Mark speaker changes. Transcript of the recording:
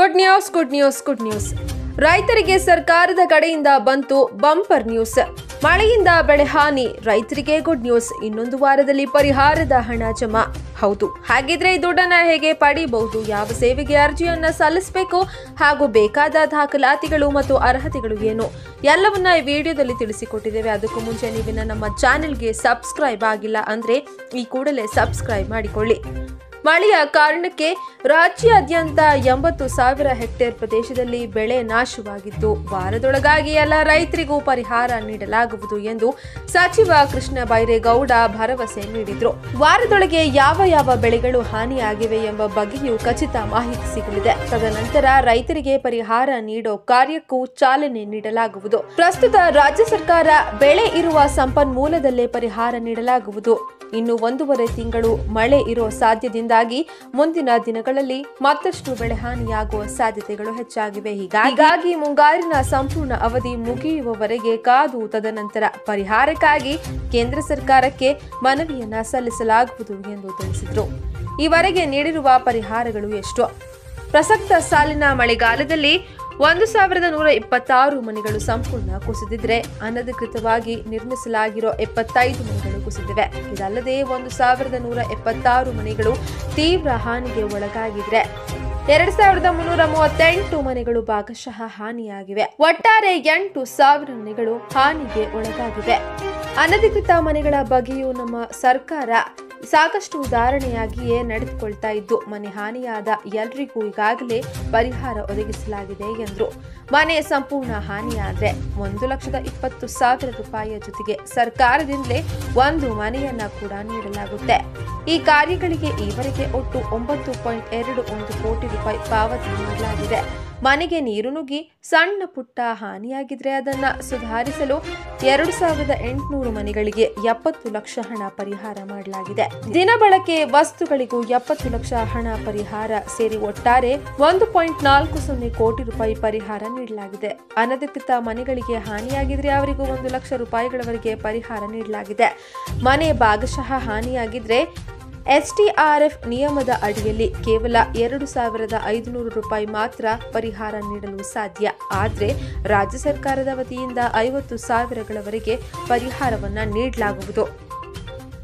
Speaker 1: good news good news good news ರೈತರಿಗೆ ಸರ್ಕಾರದ ಕಡೆಯಿಂದ ಬಂತು ಬಂಪರ್ ನ್ಯೂಸ್ ಮಳೆಯಿಂದ ಬೆಳೆ ಹಾನಿ ರೈತರಿಗೆ ಗುಡ್ ನ್ಯೂಸ್ ಇನ್ನೊಂದು ವಾರದಲ್ಲಿ ಪರಿಹಾರದ ಹಣ ಜಮಾ ಹೌದು ಹಾಗಿದ್ರೆ ಈ ದುಡ್ಡನ್ನ ಹೇಗೆ ಪಡಿಬಹುದು ಯಾವ ಸೇವೆಗೆ ಅರ್ಜಿಯನ್ನ ಸಲ್ಲಿಸಬೇಕು ಹಾಗೂ ಬೇಕಾದ ದಾಖಲಾತಿಗಳು ಮತ್ತು ಅರ್ಹತೆಗಳು ಏನು ಎಲ್ಲವನ್ನ ಈ ವಿಡಿಯೋದಲ್ಲಿ ತಿಳಿಸಿಕೊಟ್ಟಿದ್ದೇವೆ ಅದಕ್ಕೂ ಮುಂಚೆ ನೀವಿನ ನಮ್ಮ ಚಾನೆಲ್ಗೆ ಸಬ್ಸ್ಕ್ರೈಬ್ ಆಗಿಲ್ಲ ಅಂದ್ರೆ ಈ ಕೂಡಲೇ ಸಬ್ಸ್ಕ್ರೈಬ್ ಮಾಡಿಕೊಳ್ಳಿ ಮಳೆಯ ಕಾರಣಕ್ಕೆ ರಾಜ್ಯಾದ್ಯಂತ ಎಂಬತ್ತು ಸಾವಿರ ಹೆಕ್ಟೇರ್ ಪ್ರದೇಶದಲ್ಲಿ ಬೆಳೆ ನಾಶವಾಗಿದ್ದು ವಾರದೊಳಗಾಗಿ ಎಲ್ಲ ರೈತರಿಗೂ ಪರಿಹಾರ ನೀಡಲಾಗುವುದು ಎಂದು ಸಚಿವ ಕೃಷ್ಣ ಬೈರೇಗೌಡ ಭರವಸೆ ನೀಡಿದ್ರು ವಾರದೊಳಗೆ ಯಾವ ಯಾವ ಬೆಳೆಗಳು ಹಾನಿಯಾಗಿವೆ ಎಂಬ ಬಗ್ಗೆಯೂ ಖಚಿತ ಮಾಹಿತಿ ಸಿಗಲಿದೆ ತದನಂತರ ರೈತರಿಗೆ ಪರಿಹಾರ ನೀಡೋ ಕಾರ್ಯಕ್ಕೂ ಚಾಲನೆ ನೀಡಲಾಗುವುದು ಪ್ರಸ್ತುತ ರಾಜ್ಯ ಸರ್ಕಾರ ಬೆಳೆ ಇರುವ ಸಂಪನ್ಮೂಲದಲ್ಲೇ ಪರಿಹಾರ ನೀಡಲಾಗುವುದು ಇನ್ನು ಒಂದೂವರೆ ತಿಂಗಳು ಮಳೆ ಇರೋ ಸಾಧ್ಯದಿಂದಾಗಿ ಮುಂದಿನ ದಿನಗಳಲ್ಲಿ ಮತ್ತಷ್ಟು ಬೆಳೆ ಹಾನಿಯಾಗುವ ಸಾಧ್ಯತೆಗಳು ಹೆಚ್ಚಾಗಿವೆ ಹೀಗಾಗಿ ಮುಂಗಾರಿನ ಸಂಪೂರ್ಣ ಅವಧಿ ಮುಗಿಯುವವರೆಗೆ ಕಾದು ತದನಂತರ ಪರಿಹಾರಕ್ಕಾಗಿ ಕೇಂದ್ರ ಸರ್ಕಾರಕ್ಕೆ ಮನವಿಯನ್ನ ಸಲ್ಲಿಸಲಾಗುವುದು ಎಂದು ತಿಳಿಸಿದರು ಈವರೆಗೆ ನೀಡಿರುವ ಪರಿಹಾರಗಳು ಎಷ್ಟು ಪ್ರಸಕ್ತ ಸಾಲಿನ ಮಳೆಗಾಲದಲ್ಲಿ ಒಂದು ಸಾವಿರದ ನೂರ ಇಪ್ಪತ್ತಾರು ಮನೆಗಳು ಸಂಪೂರ್ಣ ಕುಸಿದಿದ್ರೆ ಅನಧಿಕೃತವಾಗಿ ನಿರ್ಮಿಸಲಾಗಿರೋ ಎಪ್ಪತ್ತೈದು ಮನೆಗಳು ಕುಸಿದಿವೆ ಇದಲ್ಲದೆ ಒಂದು ಸಾವಿರದ ನೂರ ಎಪ್ಪತ್ತಾರು ಮನೆಗಳು ತೀವ್ರ ಹಾನಿಗೆ ಒಳಗಾಗಿದ್ರೆ ಎರಡ್ ಸಾವಿರದ ಮುನ್ನೂರ ಮೂವತ್ತೆಂಟು ಮನೆಗಳು ಭಾಗಶಃ ಹಾನಿಯಾಗಿವೆ ಒಟ್ಟಾರೆ ಎಂಟು ಸಾವಿರ ಮನೆಗಳು ಹಾನಿಗೆ ಒಳಗಾಗಿವೆ ಅನಧಿಕೃತ ಮನೆಗಳ ಬಗ್ಗೆಯೂ ನಮ್ಮ ಸರ್ಕಾರ ಸಾಕಷ್ಟು ಉದಾಹರಣೆಯಾಗಿಯೇ ನಡೆದುಕೊಳ್ತಾ ಇದ್ದು ಮನೆ ಹಾನಿಯಾದ ಎಲ್ರಿಗೂ ಈಗಾಗಲೇ ಪರಿಹಾರ ಒದಗಿಸಲಾಗಿದೆ ಎಂದರು ಮನೆ ಸಂಪೂರ್ಣ ಹಾನಿಯಾದ್ರೆ ಒಂದು ಲಕ್ಷದ ಇಪ್ಪತ್ತು ಸಾವಿರ ರೂಪಾಯಿಯ ಜೊತೆಗೆ ಸರ್ಕಾರದಿಂದಲೇ ಒಂದು ಮನೆಯನ್ನ ಕೂಡ ನೀಡಲಾಗುತ್ತೆ ಈ ಕಾರ್ಯಗಳಿಗೆ ಈವರೆಗೆ ಒಟ್ಟು ಒಂಬತ್ತು ಪಾಯಿಂಟ್ ಎರಡು ಒಂದು ಕೋಟಿ ರೂಪಾಯಿ ಪಾವತಿ ಮಾಡಲಾಗಿದೆ ಮನೆಗೆ ನೀರು ನುಗ್ಗಿ ಸಣ್ಣ ಪುಟ್ಟ ಹಾನಿಯಾಗಿದ್ರೆ ಅದನ್ನ ಸುಧಾರಿಸಲು ಎರಡು ಸಾವಿರದ ಎಂಟುನೂರು ಮನೆಗಳಿಗೆ ಎಪ್ಪತ್ತು ಲಕ್ಷ ಹಣ ಪರಿಹಾರ ಮಾಡಲಾಗಿದೆ ದಿನಬಳಕೆ ವಸ್ತುಗಳಿಗೂ ಎಪ್ಪತ್ತು ಲಕ್ಷ ಹಣ ಪರಿಹಾರ ಸೇರಿ ಒಟ್ಟಾರೆ ಒಂದು ಪಾಯಿಂಟ್ ನಾಲ್ಕು ಸೊನ್ನೆ ಕೋಟಿ ರೂಪಾಯಿ ಪರಿಹಾರ ನೀಡಲಾಗಿದೆ ಅನಧಿಕೃತ ಮನೆಗಳಿಗೆ ಹಾನಿಯಾಗಿದ್ರೆ ಅವರಿಗೂ ಒಂದು ಲಕ್ಷ ರೂಪಾಯಿಗಳವರೆಗೆ ಪರಿಹಾರ ನೀಡಲಾಗಿದೆ ಮನೆ ಭಾಗಶಃ ಹಾನಿಯಾಗಿದ್ರೆ ಎಸ್ಟಿಆರ್ಎಫ್ ನಿಯಮದ ಅಡಿಯಲ್ಲಿ ಕೇವಲ ಎರಡು ಸಾವಿರದ ಐದುನೂರು ರೂಪಾಯಿ ಮಾತ್ರ ಪರಿಹಾರ ನೀಡಲು ಸಾಧ್ಯ ಆದರೆ ರಾಜ್ಯ ಸರ್ಕಾರದ ವತಿಯಿಂದ ಐವತ್ತು ಸಾವಿರಗಳವರೆಗೆ ಪರಿಹಾರವನ್ನ ನೀಡಲಾಗುವುದು